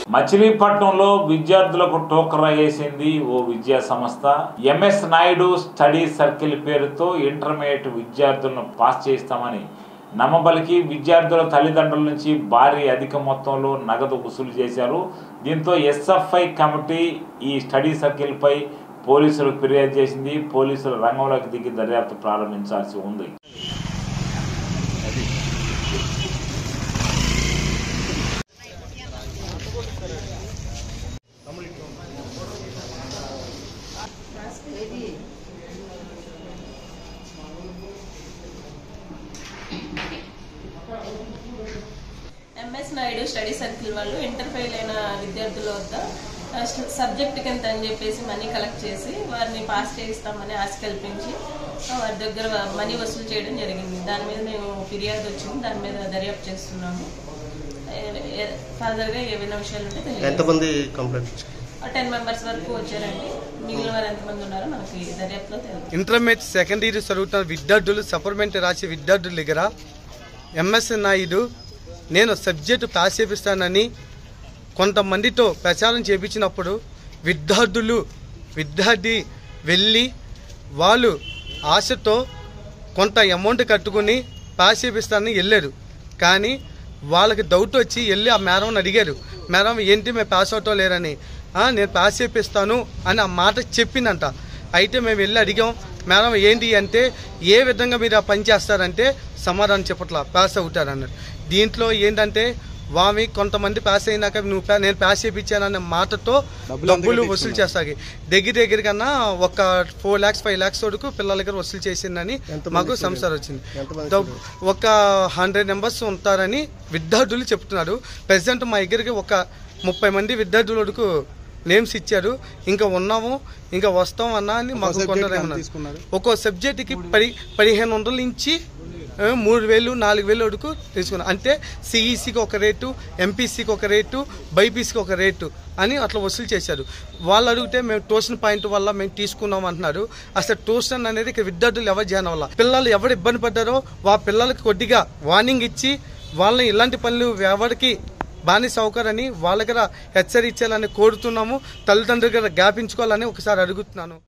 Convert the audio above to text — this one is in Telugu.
మచిలీపట్నంలో విద్యార్థులకు టోకరా వేసింది ఓ విద్యా సంస్థ ఎంఎస్ నాయుడు స్టడీ సర్కిల్ పేరుతో ఇంటర్మీడియట్ విద్యార్థులను పాస్ చేస్తామని నమ్మబలికి విద్యార్థుల తల్లిదండ్రుల నుంచి భారీ అధిక మొత్తంలో నగదు వసూలు చేశారు దీంతో ఎస్ఎఫ్ఐ కమిటీ ఈ స్టడీ సర్కిల్పై పోలీసులకు ఫిర్యాదు చేసింది పోలీసులు రంగంలోకి దిగి దర్యాప్తు ప్రారంభించాల్సి ఉంది ఎంఎస్ నాయుడు స్టడీ సర్కిల్ వాళ్ళు ఇంటర్ ఫెయిల్ అయిన విద్యార్థుల వద్ద ఆ, సబ్జెక్ట్ కింద అని చెప్పేసి మనీ కలెక్ట్ చేసి వారిని పాస్ చేయిస్తామని ఆశ కల్పించి ఆ, వారి దగ్గర మనీ వసూలు చేయడం జరిగింది దాని మీద మేము ఫిర్యాదు వచ్చింది దాని మీద దర్యాప్తు చేస్తున్నాము ఫర్దర్గా ఏమైనా విషయాలు ఉంటే తెలియదు ఎంతమంది కంప్లైంట్ ఇచ్చారు టెన్ మెంబర్స్ వరకు వచ్చారండి మిగిలిన వారు ఎంతమంది ఉన్నారో మనకి దర్యాప్తులో తెలుసు ఇంటర్మీడియట్ సెకండ్ ఇయర్ చదువుతున్న విద్యార్థులు సప్లిమెంట్ రాసే విద్యార్థుల దగ్గర ఎంఎస్ నాయుడు నేను సబ్జెక్టు పాస్ చేపిస్తానని కొంతమందితో ప్రచారం చేపించినప్పుడు విద్యార్థులు విద్యార్థి వెళ్ళి వాళ్ళు ఆశతో కొంత అమౌంట్ కట్టుకుని పాస్ చేపిస్తానని వెళ్ళారు కానీ వాళ్ళకి డౌట్ వచ్చి వెళ్ళి ఆ మేడంని అడిగారు మేడం ఏంటి మేము పాస్ అవుతాం లేరని "ఆ, నేను పాస్ చేపిస్తాను అని ఆ మాట చెప్పిందంట అయితే మేము వెళ్ళి అడిగాం మేడం ఏంటి అంటే ఏ విధంగా మీరు ఆ పని చేస్తారంటే సమాధానం చెప్పట్లా పాస్ అవుతారన్నారు దీంట్లో ఏంటంటే వామి కొంతమంది పాస్ అయినాక నువ్వు పా- నేను పాస్ చేయించానన్న మాటతో డబ్బులు వసూలు చేస్తాయి దగ్గర దగ్గర కన్నా ఒక ఫోర్ ల్యాక్స్ ఫైవ్ ల్యాక్స్ వరకు పిల్లల దగ్గర వసూలు చేసిందని ఎంతమంది మాకు students? సంసారం వచ్చింది ఎంతమంది డబ్- ఒక హండ్రెడ్ మెంబర్స్ ఉంటారని విద్యార్థులు చెప్తున్నారు ప్రజెంట్ మా దగ్గరికి ఒక ముప్పై మంది విద్యార్థుల వరకు నేమ్స్ ఇచ్చారు ఇంకా ఉన్నాము ఇంకా వస్తాం అన్నా అని మాకు subject కి ఎంత కొందరు తీసుకున్నారు? ఒక్కో సబ్జెక్ట్కి పది పదిహేను వందల నుంచి ఆ, మూడు వేలు నాలుగు వేలు వరకు తీసుకున్నాం అంటే సిఈసికి ఒక రేటు ఎంపీసీకి ఒక రేటు బైపీసీకి ఒక రేటు అని అట్లా వసూలు చేశారు వాళ్ళు అడిగితే మేము ట్యూషన్ పాయింట్ వల్ల మేము తీసుకున్నాం అంటున్నారు అసలు ట్యూషన్ అనేది ఇక విద్యార్థులు ఎవరు చేయడం వల్ల పిల్లలు ఎవరు ఇబ్బంది పడ్డారో వా పిల్లలకి కొద్దిగా వార్నింగ్ ఇచ్చి వాళ్ళని ఇలాంటి పనులు ఎవరికి బానిస అవుతారని వాళ్ళ దగ్గర హెచ్చరించాలని కోరుతున్నాము తల్లిదండ్రుల దగ్గర జ్ఞాపించుకోవాలని ఒకసారి అడుగుతున్నాను